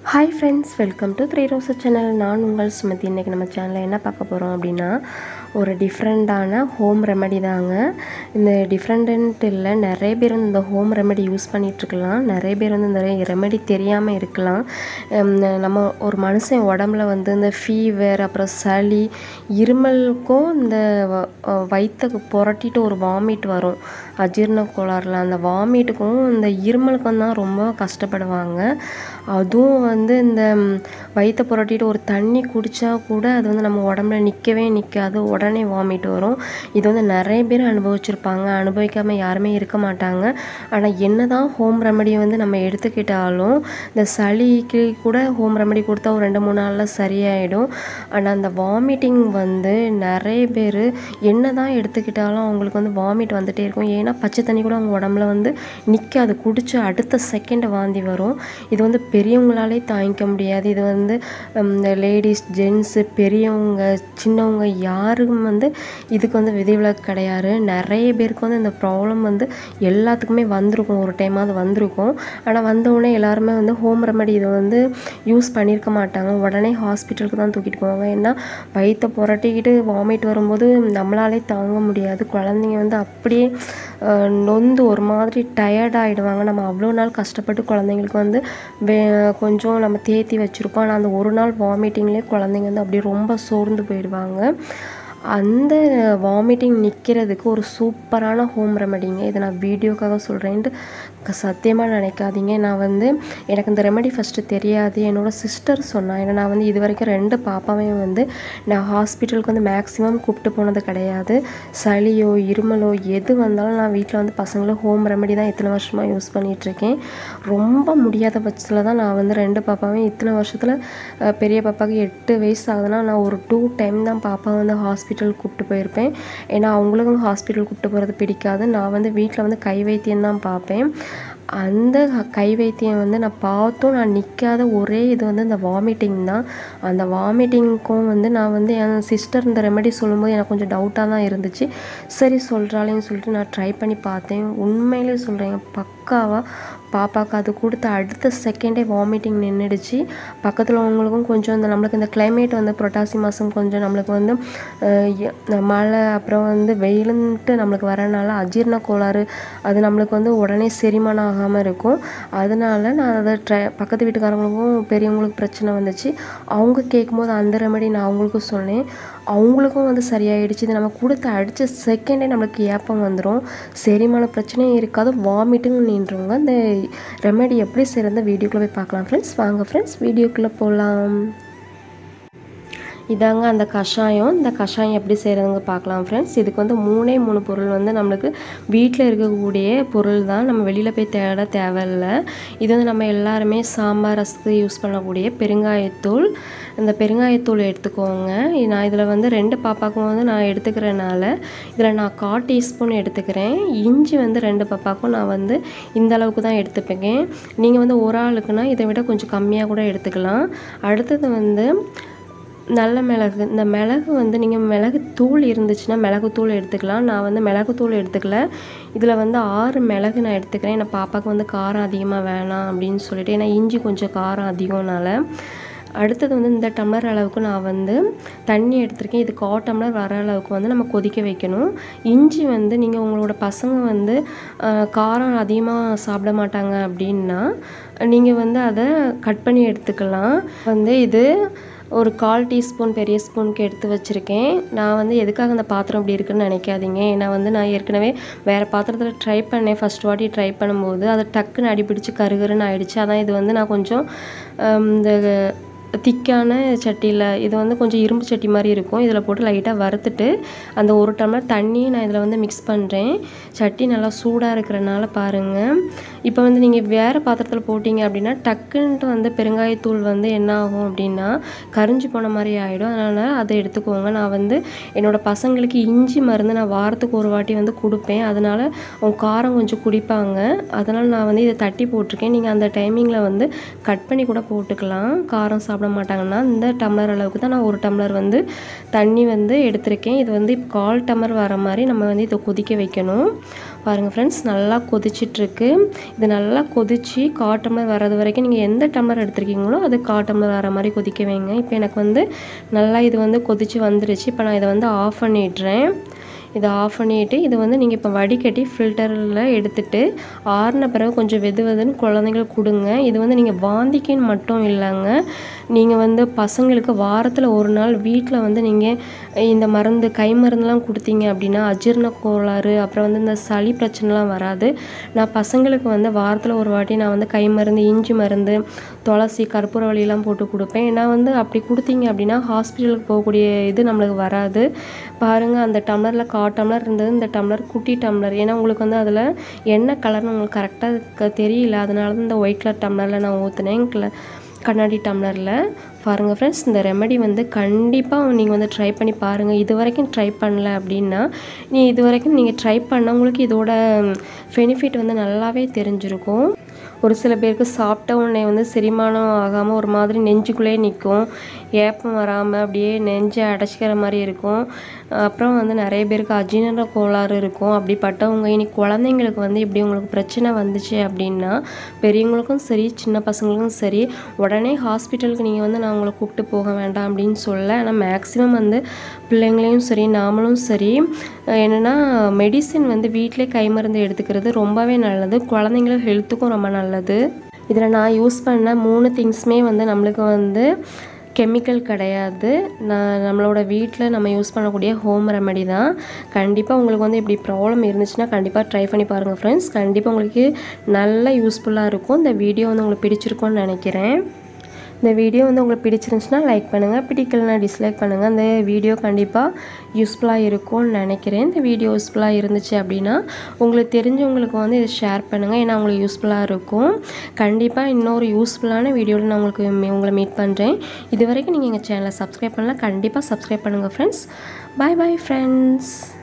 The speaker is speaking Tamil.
hi friends welcome to three ரோச சேனல் நான் உங்கள் சுமதி இன்றைக்கி நம்ம சேனலில் என்ன பார்க்க போகிறோம் அப்படின்னா ஒரு டிஃப்ரெண்ட்டான ஹோம் ரெமெடி தாங்க இந்த டிஃப்ரெண்ட்டு இல்லை நிறைய பேர் வந்து இந்த ஹோம் ரெமெடி யூஸ் பண்ணிகிட்ருக்கலாம் நிறைய பேர் வந்து இந்த ரெமெடி தெரியாமல் இருக்கலாம் ஹம், நம்ம ஒரு மனுஷன் உடம்புல வந்து இந்த ஃபீவர் அப்புறம் சளி இருமலுக்கும் இந்த வ- அஹ் வயித்தை புரட்டிட்டு ஒரு வாமிட் வரும் அஜீரண கோளாறுல அந்த வாமிட்டுக்கும் இந்த இருமலுக்கும் தான் ரொம்ப கஷ்டப்படுவாங்க அதுவும் வந்து இந்த ம், வயித்தை புரட்டிட்டு ஒரு தண்ணி குடித்தா கூட அது வந்து நம்ம உடம்புல நிற்கவே நிற்காது உடனே வாமிட் வரும் இது வந்து நிறைய பேர் அனுபவிச்சிருப்பாங்க அனுபவிக்காமல் யாருமே இருக்க மாட்டாங்க ஆனால் என்ன தான் ஹோம் ரெமடியை வந்து நம்ம எடுத்துக்கிட்டாலும் இந்த சளிக்கு கூட ஹோம் ரெமடி கொடுத்தா ஒரு ரெண்டு மூணு நாளில் சரியாயிடும் ஆனால் அந்த வாமிட்டிங் வந்து நிறைய பேர் என்ன தான் எடுத்துக்கிட்டாலும் அவங்களுக்கு வந்து வாமிட் வந்துட்டே இருக்கும் ஏன்னா பச்சை தண்ணி கூட அவங்க உடம்புல வந்து நிற்காது குடிச்ச அடுத்த செகண்ட் வாந்தி வரும் இது வந்து பெரியவங்களாலே தாங்கிக்க முடியாது இது வந்து ஹம், இந்த லேடிஸ் ஜென்ஸு பெரியவங்க சின்னவங்க யாருக்கும் வந்து இதுக்கு வந்து விதிவிலக்கு கிடையாது நிறைய பேருக்கு வந்து இந்த ப்ராப்ளம் வந்து எல்லாத்துக்குமே வந்திருக்கும் ஒரு டைமாவது வந்திருக்கும் ஆனால் வந்தவுடனே எல்லாருமே வந்து ஹோம் ரெமெடி இதை வந்து யூஸ் பண்ணியிருக்க மாட்டாங்க உடனே ஹாஸ்பிட்டலுக்கு தான் தூக்கிட்டு போவாங்க ஏன்னா வயிற்றை புரட்டிக்கிட்டு வாமிட் வரும்போது நம்மளாலே தாங்க முடியாது குழந்தைங்க வந்து அப்படியே அஹ், நொந்து ஒரு மாதிரி டயர்ட் ஆகிடுவாங்க நம்ம அவ்வளோ நாள் கஷ்டப்பட்டு குழந்தைங்களுக்கு வந்து வே கொஞ்சம் நம்ம தேத்தி வச்சுருப்போம் ஆனால் அந்த ஒரு நாள் வாமிட்டிங்லேயே குழந்தைங்க வந்து அப்படியே ரொம்ப சோர்ந்து போயிடுவாங்க அந்த வாமிட்டிங் நிற்கிறதுக்கு ஒரு சூப்பரான ஹோம் ரெமெடிங்க இதை நான் வீடியோக்காக சொல்கிறேன்ட்டு சத்தியமாக நினைக்காதீங்க நான் வந்து எனக்கு இந்த ரெமெடி ஃபஸ்ட்டு தெரியாது என்னோட சிஸ்டர் சொன்னா ஏன்னா நான் வந்து இது வரைக்கும் ரெண்டு பாப்பாவையும் வந்து நான் ஹாஸ்பிட்டலுக்கு வந்து மேக்ஸிமம் கூப்பிட்டு போனது கிடையாது சளியோ இருமலோ எது வந்தாலும் நான் வீட்டில் வந்து பசங்களும் ஹோம் ரெமெடி தான் இத்தனை வருஷமாக யூஸ் பண்ணிகிட்ருக்கேன் ரொம்ப முடியாத பட்சத்தில் தான் நான் வந்து ரெண்டு பாப்பாவையும் இத்தனை வருஷத்தில் பெரிய பாப்பாவுக்கு எட்டு வயசு ஆகுதுன்னா நான் ஒரு டூ டைம் தான் பாப்பா வந்து ஹாஸ்பிட்டல் கூப்பிட்டு போயிருப்பேன் ஏன்னா அவங்களுக்கும் ஹாஸ்பிட்டல் கூப்பிட்டு போகிறது பிடிக்காது நான் வந்து வீட்டில் வந்து கை வைத்தியம் தான் பார்ப்பேன் அந்த கை வைத்தியம் வந்து நான் பார்த்தும் நான் நிற்காத ஒரே இது வந்து இந்த வாமிட்டிங் தான் அந்த வாமிட்டிங்க்கும் வந்து நான் வந்து என் சிஸ்டர் இந்த ரெமெடி சொல்லும்போது எனக்கு கொஞ்சம் டவுட்டாக தான் இருந்துச்சு சரி சொல்கிறாளேன்னு சொல்லிட்டு நான் ட்ரை பண்ணி பார்த்தேன் உண்மையிலே சொல்கிறேன் பக்காவாக பாப்பாவுக்கு அது கொடுத்த அடுத்த செகண்டே வாமிட்டிங் நின்றுடுச்சு பக்கத்தில் உள்ளவங்களுக்கும் கொஞ்சம் இந்த நம்மளுக்கு இந்த climate வந்து புரட்டாசி மாதம் கொஞ்சம் நம்மளுக்கு வந்து அஹ், எ- மழை அப்புறம் வந்து வெயிலுன்ட்டு நம்மளுக்கு வரனால அஜீரண கோளாறு அது நம்மளுக்கு வந்து உடனே செரிமானம் ஆகாமல் இருக்கும் அதனால நான் அதை ட்ரை பக்கத்து வீட்டுக்காரங்களுக்கும் பெரியவங்களுக்கு பிரச்சனை வந்துச்சு அவங்க கேட்கும்போது அந்த ரெமெடி நான் அவங்களுக்கும் சொன்னேன் அவங்களுக்கும் வந்து சரியாயிடுச்சு இது நம்ம கொடுத்த அடித்த செகண்டே நம்மளுக்கு ஏப்பம் வந்துடும் செரிமான பிரச்சனையும் இருக்காது வாமிட்டும் நின்றுங்க இந்த ரெமெடி எப்படி செய்கிறத வீடியோக்குள்ளே போய் பார்க்கலாம் ஃப்ரெண்ட்ஸ் வாங்க ஃப்ரெண்ட்ஸ் வீடியோக்குள்ளே போகலாம் இதாங்க அந்த கஷாயம் இந்த கஷாயம் எப்படி செய்கிறதுங்க பார்க்கலாம் ஃப்ரெண்ட்ஸ் இதுக்கு வந்து மூணே மூணு பொருள் வந்து நம்மளுக்கு வீட்டில் இருக்கக்கூடிய பொருள் தான் நம்ம வெளியில் போய் தேட தேவையில்ல இது வந்து நம்ம எல்லாருமே சாம்பார் ரசத்துக்கு யூஸ் பண்ணக்கூடிய பெருங்காயத்தூள் இந்த பெருங்காயத்தூள் எடுத்துக்கோங்க இது நான் இதில் வந்து ரெண்டு பாப்பாக்கும் வந்து நான் எடுத்துக்கிறனால இதில் நான் கால் டீஸ்பூன் எடுத்துக்கிறேன் இஞ்சி வந்து ரெண்டு பாப்பாக்கும் நான் வந்து இந்த அளவுக்கு தான் எடுத்துப்பேங்க நீங்கள் வந்து ஒரு ஆளுக்குன்னா இதை விட கொஞ்சம் கம்மியாக கூட எடுத்துக்கலாம் அடுத்தது வந்து நல்ல மிளகு இந்த மிளகு வந்து நீங்கள் மிளகு தூள் இருந்துச்சுன்னா மிளகு தூள் எடுத்துக்கலாம் நான் வந்து மிளகு தூள் எடுத்துக்கல இதில் வந்து ஆறு மிளகு நான் எடுத்துக்கிறேன் ஏன்னா பாப்பாவுக்கு வந்து காரம் அதிகமாக வேணாம் அப்படின்னு சொல்லிட்டு ஏன்னா இஞ்சி கொஞ்சம் காரம் அதிகம்னால அடுத்தது வந்து இந்த டம்ளர் அளவுக்கு நான் வந்து தண்ணி எடுத்திருக்கேன் இது கா டம்ளர் வர அளவுக்கு வந்து நம்ம கொதிக்க வைக்கணும் இஞ்சி வந்து நீங்கள் உங்களோட பசங்க வந்து ஆஹ், காரம் அதிகமாக சாப்பிட மாட்டாங்க அப்படின்னா நீங்கள் வந்து அதை கட் பண்ணி எடுத்துக்கலாம் வந்து இது ஒரு கால் டீஸ்பூன் பெரிய ஸ்பூனுக்கு எடுத்து வச்சுருக்கேன் நான் வந்து எதுக்காக அந்த பாத்திரம் இப்படி இருக்குன்னு நினைக்காதீங்க ஏன்னா வந்து நான் ஏற்கனவே வேறு பாத்திரத்தில் ட்ரை பண்ணேன் ஃபர்ஸ்ட் வாட்டி ட்ரை பண்ணும்போது அது டக்குன்னு அடிபிடிச்சு கருகருன்னு ஆயிடுச்சு அதான் இது வந்து நான் கொஞ்சம் ஹம், இந்த திக்கான சட்டியில் இது வந்து கொஞ்சம் இரும்பு சட்டி மாதிரி இருக்கும் இதில் போட்டு லைட்டாக வறுத்துட்டு அந்த ஒரு டம்ளர் தண்ணியை நான் இதில் வந்து மிக்ஸ் பண்ணுறேன் சட்டி நல்லா சூடாக இருக்கிறனால பாருங்கள் இப்போ வந்து நீங்கள் வேறு பாத்திரத்தில் போட்டிங்க அப்படின்னா டக்குன்ட்டு வந்து பெருங்காயத்தூள் வந்து என்ன ஆகும் அப்படின்னா கரிஞ்சு போன மாதிரி ஆகிடும் அதனால் அதை எடுத்துக்கோங்க நான் வந்து என்னோட பசங்களுக்கு இஞ்சி மருந்து நான் வாரத்துக்கு ஒரு வாட்டி வந்து கொடுப்பேன் அதனால் அவங்க காரம் கொஞ்சம் குடிப்பாங்க அதனால் நான் வந்து இதை தட்டி போட்டிருக்கேன் நீங்கள் அந்த டைமிங்கில் வந்து கட் பண்ணி கூட போட்டுக்கலாம் காரம் சாப்பிட சாப்பிட மாட்டாங்கன்னா இந்த டம்ளர் அளவுக்கு தான் நான் ஒரு டம்ளர் வந்து தண்ணி வந்து எடுத்திருக்கேன் இது வந்து இப்போ கால் டம்ளர் வர மாதிரி நம்ம வந்து இதை கொதிக்க வைக்கணும் பாருங்கள் ஃப்ரெண்ட்ஸ் நல்லா கொதிச்சிட்ருக்கு இது நல்லா கொதித்து கால் டம்ளர் வர்றது வரைக்கும் நீங்கள் எந்த டம்ளர் எடுத்திருக்கீங்களோ அது கால் டம்ளர் வர மாதிரி கொதிக்க வைங்க இப்போ எனக்கு வந்து நல்லா இது வந்து கொதித்து வந்துருச்சு இப்போ நான் இதை வந்து ஆஃப் பண்ணிடுறேன் இதை ஆஃப் பண்ணிவிட்டு இது வந்து நீங்கள் இப்போ வடிகட்டி ஃபில்டரில் எடுத்துட்டு ஆறின பிறகு கொஞ்சம் வெது வெதுன்னு குழந்தைங்களுக்கு கொடுங்க இது வந்து நீங்கள் வாந்திக்குன்னு மட்டும் இல்லைங்க நீங்கள் வந்து பசங்களுக்கு வாரத்தில் ஒரு நாள் வீட்டில் வந்து நீங்கள் இந்த மருந்து கை மருந்துலாம் கொடுத்தீங்க அப்படின்னா அஜீரண கோளாறு அப்புறம் வந்து இந்த சளி பிரச்சனைலாம் வராது நான் பசங்களுக்கு வந்து வாரத்தில் ஒரு வாட்டி நான் வந்து கை மருந்து இஞ்சி மருந்து துளசி கற்பூரவள்ளிலாம் போட்டு கொடுப்பேன் ஏன்னா வந்து அப்படி கொடுத்தீங்க அப்படின்னா ஹாஸ்பிட்டலுக்கு போகக்கூடிய இது நம்மளுக்கு வராது பாருங்கள் அந்த டம்ளரில் கா டம்ளர் இருந்தது இந்த டம்ளர் குட்டி டம்ளர் ஏன்னா உங்களுக்கு வந்து அதில் என்ன கலர்னு உங்களுக்கு கரெக்டாக தெரியல அதனால தான் இந்த ஒயிட் கலர் டம்ளரில் நான் ஊற்றுனேன் கண்ணாடி டம்ளரில் பாருங்கள் ஃப்ரெண்ட்ஸ் இந்த ரெமெடி வந்து கண்டிப்பாக நீங்கள் வந்து ட்ரை பண்ணி பாருங்கள் இது வரைக்கும் ட்ரை பண்ணல அப்படின்னா நீ இது வரைக்கும் நீங்கள் ட்ரை பண்ணவங்களுக்கு இதோட பெனிஃபிட் வந்து நல்லாவே தெரிஞ்சிருக்கும் ஒரு சில பேருக்கு சாப்பிட்ட உடனே வந்து செரிமானம் ஆகாமல் ஒரு மாதிரி நெஞ்சுக்குள்ளேயே நிற்கும் ஏப்பம் வராமல் அப்படியே நெஞ்சை அடைச்சிக்கிற மாதிரி இருக்கும் அப்புறம் வந்து நிறைய பேருக்கு அஜீரண கோளாறு இருக்கும் அப்படிப்பட்டவங்க இனி குழந்தைங்களுக்கு வந்து இப்படி உங்களுக்கு பிரச்சனை வந்துச்சு அப்படின்னா பெரியவங்களுக்கும் சரி சின்ன பசங்களுக்கும் சரி உடனே ஹாஸ்பிட்டலுக்கு நீங்கள் வந்து நான் உங்களை கூப்பிட்டு போக வேண்டாம் அப்படின்னு சொல்ல ஆனால் மேக்ஸிமம் வந்து பிள்ளைங்களையும் சரி நாமளும் சரி என்னென்னா மெடிசின் வந்து வீட்டிலே கை மருந்து எடுத்துக்கிறது ரொம்பவே நல்லது குழந்தைங்களுக்கு ஹெல்த்துக்கும் ரொம்ப நல்லது இதில் நான் யூஸ் பண்ண மூணு திங்ஸுமே வந்து நம்மளுக்கு வந்து கெமிக்கல் கிடையாது நான் நம்மளோட வீட்டில் நம்ம யூஸ் பண்ணக்கூடிய ஹோம் ரெமெடி தான் கண்டிப்பாக உங்களுக்கு வந்து இப்படி ப்ராப்ளம் இருந்துச்சுன்னா கண்டிப்பாக ட்ரை பண்ணி பாருங்கள் ஃப்ரெண்ட்ஸ் கண்டிப்பாக உங்களுக்கு நல்ல யூஸ்ஃபுல்லாக இருக்கும் இந்த வீடியோ வந்து உங்களுக்கு பிடிச்சிருக்கும்னு நினைக்கிறேன் இந்த வீடியோ வந்து உங்களுக்கு பிடிச்சிருந்துச்சுன்னா லைக் பண்ணுங்கள் பிடிக்கலனா டிஸ்லைக் பண்ணுங்கள் அந்த வீடியோ கண்டிப்பாக யூஸ்ஃபுல்லாக இருக்கும்னு நினைக்கிறேன் இந்த வீடியோ யூஸ்ஃபுல்லாக இருந்துச்சு அப்படின்னா உங்களுக்கு தெரிஞ்சவங்களுக்கு வந்து இதை ஷேர் பண்ணுங்கள் ஏன்னா உங்களுக்கு யூஸ்ஃபுல்லாக இருக்கும் கண்டிப்பாக இன்னொரு யூஸ்ஃபுல்லான வீடியோவில் நான் உங்களுக்கு மீ- உங்களை மீட் பண்ணுறேன் இது வரைக்கும் நீங்கள் எங்கள் சேனலை சப்ஸ்கிரைப் பண்ணலாம் கண்டிப்பாக சப்ஸ்கிரைப் பண்ணுங்கள் ஃப்ரெண்ட்ஸ் பை பை ஃப்ரெண்ட்ஸ்